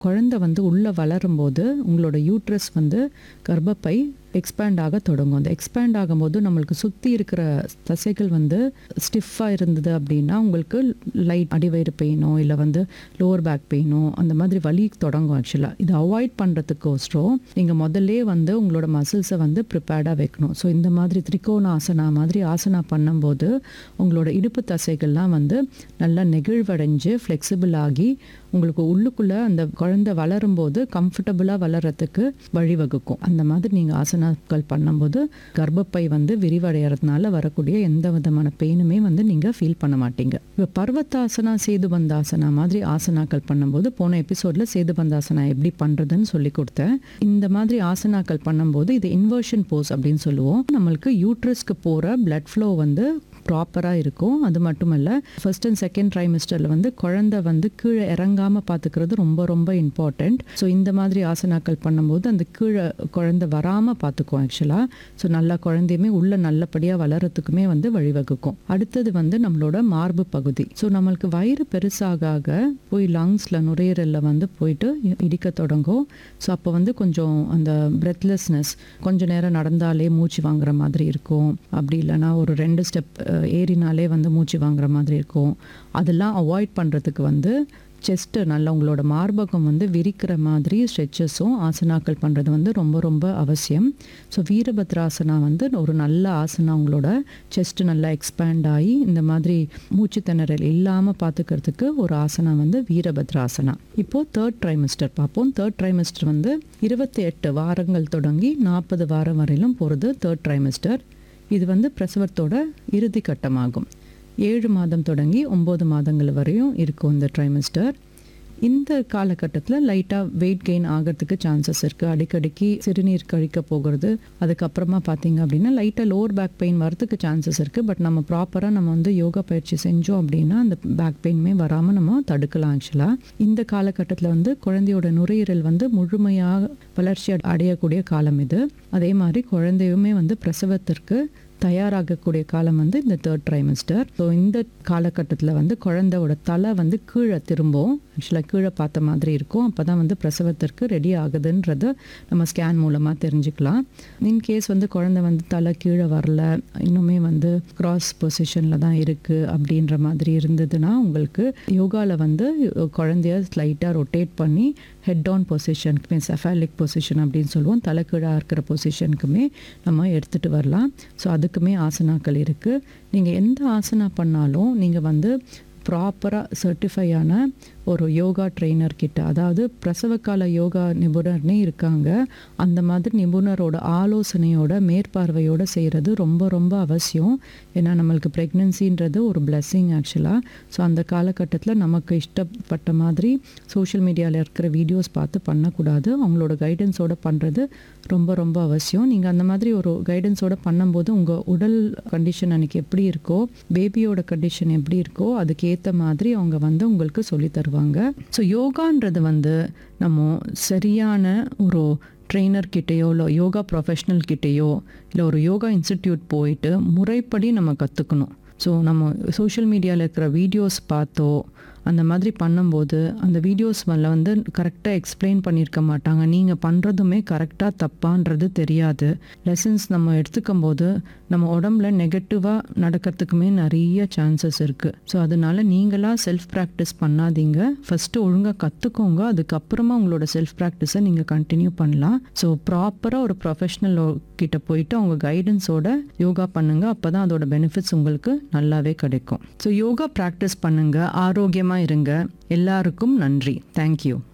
குழந்தை வந்து உள்ளே வளரும்போது உங்களோட யூட்ரஸ் வந்து கர்ப்பப்பை எக்ஸ்பேண்ட் ஆக தொடங்கும் அந்த எக்ஸ்பேண்ட் ஆகும்போது நம்மளுக்கு சுற்றி இருக்கிற தசைகள் வந்து ஸ்டிஃபாக இருந்தது அப்படின்னா உங்களுக்கு லைட் அடிவயிறு பெயினோ இல்லை வந்து லோவர் பேக் பெயினோ அந்த மாதிரி வலி தொடங்கும் ஆக்சுவலாக இது அவாய்ட் பண்ணுறதுக்கோசரம் நீங்கள் முதல்லே வந்து உங்களோட மசில்ஸை வந்து ப்ரிப்பேர்டாக வைக்கணும் ஸோ இந்த மாதிரி திரிகோண ஆசனா மாதிரி ஆசனா பண்ணும்போது உங்களோட இடுப்பு தசைகள்லாம் வந்து நல்லா நெகிழ்வடைஞ்சு ஃப்ளெக்சிபிள் ஆகி உங்களுக்கு உள்ளுக்குள்ளே அந்த குழந்தை வளரும்போது கம்ஃபர்டபுளாக வளர்கிறதுக்கு வழிவகுக்கும் அந்த மாதிரி நீங்கள் ஆசனாக்கள் பண்ணும்போது கர்ப்பப்பை வந்து விரிவடைகிறதுனால வரக்கூடிய எந்த விதமான பெயினுமே வந்து நீங்கள் ஃபீல் பண்ண மாட்டீங்க இப்போ பர்வத்தாசனா சேதுபந்தாசனா மாதிரி ஆசனாக்கள் பண்ணும்போது போன எபிசோடில் சேதுபந்தாசனா எப்படி பண்ணுறதுன்னு சொல்லி கொடுத்தேன் இந்த மாதிரி ஆசனாக்கள் பண்ணும்போது இது இன்வர்ஷன் போஸ் அப்படின்னு சொல்லுவோம் நம்மளுக்கு யூட்ரஸ்க்கு போகிற blood flow வந்து ப்ராப்பராக இருக்கும் அது மட்டும் இல்லை ஃபர்ஸ்ட் அண்ட் செகண்ட் ட்ரைமிஸ்டரில் வந்து குழந்தை வந்து கீழே இறங்காமல் பார்த்துக்கிறது ரொம்ப ரொம்ப இம்பார்ட்டண்ட் ஸோ இந்த மாதிரி ஆசனாக்கள் பண்ணும்போது அந்த கீழே குழந்தை வராமல் பார்த்துக்கும் ஆக்சுவலாக ஸோ நல்லா குழந்தையுமே உள்ள நல்லபடியாக வளரத்துக்குமே வந்து வழிவகுக்கும் அடுத்தது வந்து நம்மளோட மார்பு பகுதி ஸோ நம்மளுக்கு வயிறு பெருசாக ஆக போய் லங்ஸில் நுரையீரலில் வந்து போயிட்டு இடிக்க தொடங்கும் ஸோ அப்போ வந்து கொஞ்சம் அந்த பிரெத்லெஸ்னஸ் கொஞ்ச நேரம் நடந்தாலே மூச்சு வாங்குற மாதிரி இருக்கும் அப்படி இல்லைன்னா ஒரு ரெண்டு ஸ்டெப் ஏறினாலே வந்து மூச்சு வாங்குற மாதிரி இருக்கும் அதெல்லாம் அவாய்ட் பண்ணுறதுக்கு வந்து செஸ்ட்டு நல்லா உங்களோட மார்பகம் வந்து விரிக்கிற மாதிரி ஸ்ட்ரெச்சஸும் ஆசனாக்கள் பண்ணுறது வந்து ரொம்ப ரொம்ப அவசியம் ஸோ வீரபத்ராசனா வந்து ஒரு நல்ல ஆசனா உங்களோட செஸ்ட்டு நல்லா எக்ஸ்பேண்ட் ஆகி இந்த மாதிரி மூச்சு திணறல் இல்லாமல் பார்த்துக்கிறதுக்கு ஒரு ஆசனா வந்து வீரபத்ராசனா இப்போது தேர்ட் ட்ரைமிஸ்டர் பார்ப்போம் தேர்ட் ட்ரைமிஸ்டர் வந்து இருபத்தி எட்டு வாரங்கள் தொடங்கி நாற்பது வாரம் வரையிலும் போகிறது தேர்ட் ட்ரைமிஸ்டர் இது வந்து பிரசவத்தோட இறுதி கட்டமாகும் ஏழு மாதம் தொடங்கி ஒம்பது மாதங்கள் வரையும் இருக்கும் இந்த ட்ரைமிஸ்டர் இந்த காலகட்டத்தில் லைட்டாக வெயிட் கெயின் ஆகிறதுக்கு சான்சஸ் இருக்குது அடிக்கடிக்கு சிறுநீர் கழிக்க போகிறது அதுக்கப்புறமா பார்த்தீங்க அப்படின்னா லைட்டாக லோவர் பேக் பெயின் வரதுக்கு சான்சஸ் இருக்குது பட் நம்ம ப்ராப்பராக நம்ம வந்து யோகா பயிற்சி செஞ்சோம் அப்படின்னா அந்த பேக் பெயினுமே வராமல் நம்ம தடுக்கலாம் ஆக்சுவலாக இந்த காலகட்டத்தில் வந்து குழந்தையோட நுரையீரல் வந்து முழுமையாக வளர்ச்சி அடையக்கூடிய காலம் இது அதே மாதிரி குழந்தையுமே வந்து பிரசவத்திற்கு தயாராகக்கூடிய காலம் வந்து இந்த தேர்ட் ட்ரைமிஸ்டர் ஸோ இந்த காலகட்டத்தில் வந்து குழந்தையோட தலை வந்து கீழே திரும்பும் ஆக்சுவலாக கீழே பார்த்த மாதிரி இருக்கும் அப்போ தான் வந்து பிரசவத்திற்கு ரெடி ஆகுதுன்றத நம்ம ஸ்கேன் மூலமாக தெரிஞ்சுக்கலாம் இன்கேஸ் வந்து குழந்தை வந்து தலை கீழே வரல இன்னுமே வந்து கிராஸ் பொசிஷனில் தான் இருக்குது அப்படின்ற மாதிரி இருந்ததுன்னா உங்களுக்கு யோகாவில் வந்து குழந்தைய ஸ்லைட்டாக ரொட்டேட் பண்ணி ஹெட் ஆன் பொசிஷனுக்குமே செஃபாலிக் பொசிஷன் அப்படின்னு சொல்லுவோம் தலைக்கீழாக இருக்கிற பொசிஷனுக்குமே நம்ம எடுத்துகிட்டு வரலாம் ஸோ அதுக்குமே ஆசனாக்கள் இருக்குது நீங்கள் எந்த ஆசனா பண்ணாலும் நீங்கள் வந்து ப்ராப்பராக சர்டிஃபையான ஒரு யோகா ட்ரெயினர் கிட்ட அதாவது பிரசவகால யோகா நிபுணர்னே இருக்காங்க அந்த மாதிரி நிபுணரோட ஆலோசனையோட மேற்பார்வையோட செய்கிறது ரொம்ப ரொம்ப அவசியம் ஏன்னா நம்மளுக்கு ப்ரெக்னென்சின்றது ஒரு பிளெஸ்ஸிங் ஆக்சுவலாக ஸோ அந்த காலகட்டத்தில் நமக்கு இஷ்டப்பட்ட மாதிரி சோஷியல் மீடியாவில் இருக்கிற வீடியோஸ் பார்த்து பண்ணக்கூடாது அவங்களோட கைடன்ஸோட பண்ணுறது ரொம்ப ரொம்ப அவசியம் நீங்கள் அந்த மாதிரி ஒரு கைடன்ஸோட பண்ணும்போது உங்கள் உடல் கண்டிஷன் அன்றைக்கி எப்படி இருக்கோ பேபியோட கண்டிஷன் எப்படி இருக்கோ அதுக்கேற்ற மாதிரி அவங்க வந்து உங்களுக்கு சொல்லித் தருவாங்க ஸோ யோகான்றது வந்து நம்ம சரியான ஒரு ட்ரெயினர் கிட்டேயோ இல்லை யோகா ப்ரொஃபஷ்னல் கிட்டேயோ இல்லை ஒரு யோகா இன்ஸ்டிடியூட் போயிட்டு முறைப்படி நம்ம கற்றுக்கணும் ஸோ நம்ம சோஷியல் மீடியாவில் இருக்கிற வீடியோஸ் பார்த்தோ அந்த மாதிரி பண்ணும்போது அந்த வீடியோஸ் மேலே வந்து கரெக்டாக எக்ஸ்பிளைன் பண்ணியிருக்க மாட்டாங்க நீங்கள் பண்ணுறதுமே கரெக்டாக தப்பான்றது தெரியாது லெசன்ஸ் நம்ம எடுத்துக்கும் போது நம்ம உடம்புல நெகட்டிவாக நடக்கிறதுக்குமே நிறைய சான்சஸ் இருக்குது ஸோ அதனால நீங்களாக செல்ஃப் ப்ராக்டிஸ் பண்ணாதீங்க ஃபஸ்ட்டு ஒழுங்காக கற்றுக்கோங்க அதுக்கப்புறமா உங்களோட செல்ஃப் ப்ராக்டிஸை நீங்கள் கண்டினியூ பண்ணலாம் ஸோ ப்ராப்பராக ஒரு ப்ரொஃபஷ்னல் கிட்ட போயிட்டு அவங்க கைடன்ஸோட யோகா பண்ணுங்க அப்போ தான் அதோட பெனிஃபிட்ஸ் உங்களுக்கு நல்லாவே கிடைக்கும் ஸோ யோகா ப்ராக்டிஸ் பண்ணுங்க ஆரோக்கியமாக இருங்க எல்லாருக்கும் நன்றி தேங்க்யூ